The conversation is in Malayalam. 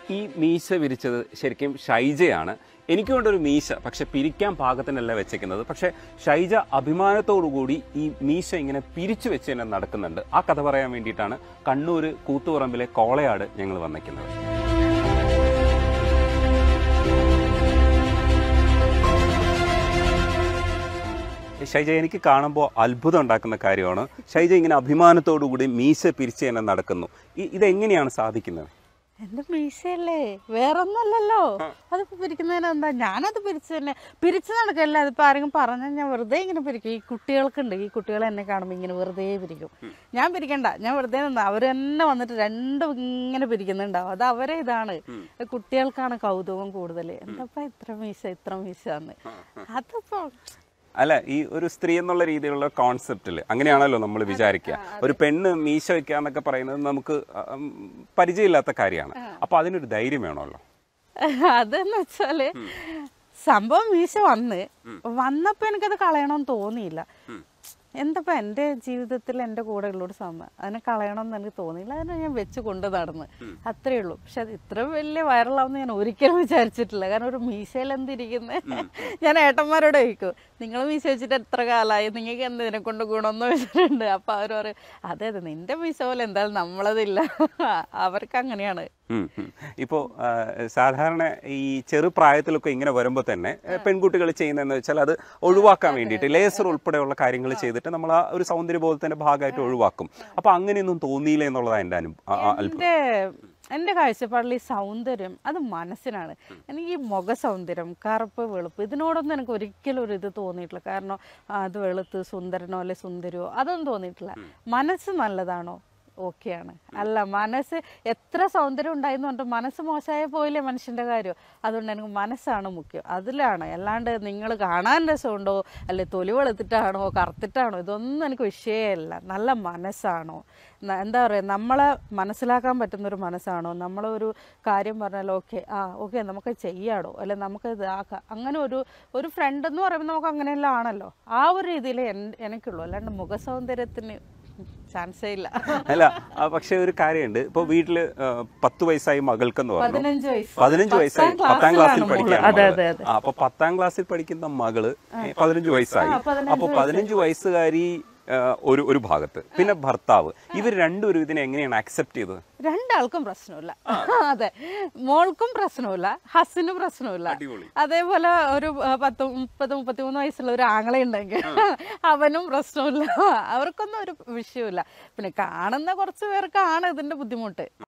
ഈ മീശ വിരിച്ചത് ശരിക്കും ഷൈജയാണ് എനിക്ക് കൊണ്ടൊരു മീശ പക്ഷെ പിരിക്കാൻ പാകത്തിനല്ല വെച്ചേക്കുന്നത് പക്ഷെ ഷൈജ അഭിമാനത്തോടുകൂടി ഈ മീശ ഇങ്ങനെ പിരിച്ചു വെച്ച് തന്നെ നടക്കുന്നുണ്ട് ആ കഥ പറയാൻ വേണ്ടിയിട്ടാണ് കണ്ണൂർ കൂത്തുപറമ്പിലെ കോളയാട് ഞങ്ങൾ വന്നേക്കുന്നത് ഷൈജ എനിക്ക് കാണുമ്പോൾ അത്ഭുതം ഉണ്ടാക്കുന്ന കാര്യമാണ് ഷൈജ ഇങ്ങനെ അഭിമാനത്തോടുകൂടി മീശ പിരിച്ച് തന്നെ നടക്കുന്നു ഈ- ഇതെങ്ങനെയാണ് സാധിക്കുന്നത് എന്റെ മീശയല്ലേ വേറൊന്നല്ലല്ലോ അതിപ്പോ പിരിക്കുന്നതിന് എന്താ ഞാനത് പിരിച്ചു തന്നെ പിരിച്ചു നടക്കല്ല അതിപ്പോ ആരെങ്കിലും പറഞ്ഞാൽ ഞാൻ വെറുതെ ഇങ്ങനെ പിരിക്കും ഈ കുട്ടികൾക്കുണ്ട് ഈ കുട്ടികൾ എന്നെ കാണുമ്പോൾ ഇങ്ങനെ വെറുതെ പിരിക്കും ഞാൻ പിരിക്കണ്ട ഞാൻ വെറുതെ നിന്നാ അവർ തന്നെ വന്നിട്ട് രണ്ടും ഇങ്ങനെ പിരിക്കുന്നുണ്ടാവും അത് അവരെ ഇതാണ് കുട്ടികൾക്കാണ് കൗതുകം കൂടുതൽ എന്താ ഇത്ര മീശ ഇത്ര മീശ എന്ന് അതിപ്പോ അല്ല ഈ ഒരു സ്ത്രീ എന്നുള്ള രീതിയിലുള്ള കോൺസെപ്റ്റിൽ അങ്ങനെയാണല്ലോ നമ്മൾ വിചാരിക്കുക ഒരു പെണ്ണ് മീശ വെക്കുക എന്നൊക്കെ പറയുന്നത് നമുക്ക് ഉം, പരിചയമില്ലാത്ത കാര്യമാണ് അപ്പൊ അതിനൊരു ധൈര്യം വേണമല്ലോ അതെന്ന് വെച്ചാല് സംഭവം മീശ വന്ന് വന്നപ്പോ എനിക്കത് കളയണമെന്ന് തോന്നിയില്ല എന്തപ്പോ എൻ്റെ ജീവിതത്തിൽ എൻ്റെ കൂടെ ഉള്ളൊരു സമയം അതിനെ കളയണമെന്ന് എനിക്ക് തോന്നിയില്ല അതിനെ ഞാൻ വെച്ച് കൊണ്ട് നടന്ന് അത്രേ ഉള്ളൂ പക്ഷെ അത് ഇത്ര വലിയ വൈറലാവുമെന്ന് ഞാൻ ഒരിക്കലും വിചാരിച്ചിട്ടില്ല കാരണം ഒരു മീശയിൽ എന്തിരിക്കുന്നത് ഞാൻ ഏട്ടന്മാരോട് ചോദിക്കും നിങ്ങൾ മീശ വെച്ചിട്ട് എത്ര കാലമായി നിങ്ങൾക്ക് എന്ത് ഇതിനെ കൊണ്ട് ഗുണമെന്ന് വെച്ചിട്ടുണ്ട് അപ്പൊ അവർ പറയും അതെ അതെ നിന്റെ മീശ പോലെ എന്തായാലും നമ്മളതില്ല അവർക്ക് അങ്ങനെയാണ് ഉം, ഉം. ഇപ്പോ ആ, സാധാരണ ഈ ചെറുപ്രായത്തിലൊക്കെ ഇങ്ങനെ വരുമ്പോൾ തന്നെ പെൺകുട്ടികൾ ചെയ്യുന്നതെന്ന് വെച്ചാൽ അത് ഒഴിവാക്കാൻ വേണ്ടിയിട്ട് ലേസർ ഉൾപ്പെടെയുള്ള കാര്യങ്ങൾ ചെയ്തിട്ട് നമ്മൾ ആ ഒരു സൗന്ദര്യബോധത്തിന്റെ ഭാഗമായിട്ട് ഒഴിവാക്കും അപ്പൊ അങ്ങനെയൊന്നും തോന്നിയില്ല എന്നുള്ളതാണ് എൻ്റെ അനുഭവം ആ, ആ, അത്ഭുതം എൻ്റെ എൻ്റെ കാഴ്ചപ്പാടിൽ ഈ സൗന്ദര്യം അത് മനസ്സിനാണ് എനിക്ക് ഈ മുഖ സൗന്ദര്യം കറുപ്പ് വെളുപ്പ് ഇതിനോടൊന്നും എനിക്ക് ഒരിക്കലും ഒരു ഇത് തോന്നിയിട്ടില്ല കാരണം ആ, അത് വെളുത്ത് സുന്ദരനോ അല്ലെ സുന്ദരിയോ അതൊന്നും തോന്നിയിട്ടില്ല മനസ്സ് നല്ലതാണോ ഓക്കെയാണ് അല്ല മനസ്സ് എത്ര സൗന്ദര്യം ഉണ്ടായിരുന്നു പറഞ്ഞിട്ട് മനസ്സ് മോശമായ പോയില്ലേ മനുഷ്യൻ്റെ കാര്യം അതുകൊണ്ട് എനിക്ക് മനസ്സാണ് മുഖ്യം അതിലാണ് അല്ലാണ്ട് നിങ്ങൾ കാണാൻ രസമുണ്ടോ അല്ലെ തൊലി വെളുത്തിട്ടാണോ കറുത്തിട്ടാണോ ഇതൊന്നും എനിക്ക് വിഷയമല്ല നല്ല മനസ്സാണോ ന- എന്താ പറയുക നമ്മളെ മനസ്സിലാക്കാൻ പറ്റുന്ന ഒരു മനസ്സാണോ നമ്മളൊരു കാര്യം പറഞ്ഞാൽ ഓക്കെ ആ ഓക്കെ നമുക്ക് ചെയ്യാടോ അല്ലെ നമുക്ക് ഇതാക്കാം അങ്ങനെ ഒരു ഒരു ഫ്രണ്ട് എന്ന് പറയുമ്പോൾ നമുക്ക് അങ്ങനെയെല്ലാം ആണല്ലോ ആ ഒരു രീതിയിൽ എനിക്കുള്ളൂ അല്ലാണ്ട് മുഖസൗന്ദര്യത്തിന് ചാൻസേ ഇല്ല അല്ല ആ, പക്ഷെ ഒരു കാര്യമുണ്ട് ഇപ്പൊ വീട്ടില് ആ, പത്ത് വയസ്സായി മകൾക്കെന്ന് പറഞ്ഞു പതിനഞ്ച് വയസ്സ് പതിനഞ്ച് വയസ്സായി പത്താം പത്താം ക്ലാസ്സിൽ ക്ലാസ്സിലാണ് പഠിക്കാൻ മോള്. അതെ, അതെ, അതെ. അപ്പൊ പത്താം ക്ലാസ്സിൽ പഠിക്കുന്ന മകള് ഏ, പതിനഞ്ച് വയസ്സായി ആ, പതിനഞ്ച് അപ്പൊ പതിനഞ്ച് വയസ്സുകാരി ആ, ഒരു ഒരു ഭാഗത്ത് പിന്നെ ഭർത്താവ് ഇവർ രണ്ടുപേരും ഇതിനെ എങ്ങനെയാണ് അക്സെപ്റ്റ് ചെയ്തത് രണ്ടാൾക്കും പ്രശ്നമില്ല അതെ മോൾക്കും പ്രശ്നമില്ല ഹസ്സിനും പ്രശ്നമില്ല അടിപൊളി. അതേപോലെ ഒരു ആ, പത്ത് മുപ്പത് മുപ്പത്തിമൂന്ന് വയസ്സുള്ള ഒരു ആങ്ങളെ ഉണ്ടെങ്കിൽ അവനും പ്രശ്നമില്ല അവർക്കൊന്നും ഒരു വിഷയമില്ല പിന്നെ കാണുന്ന കുറച്ച് പേർക്കാണ് ഇതിന്റെ ബുദ്ധിമുട്ട്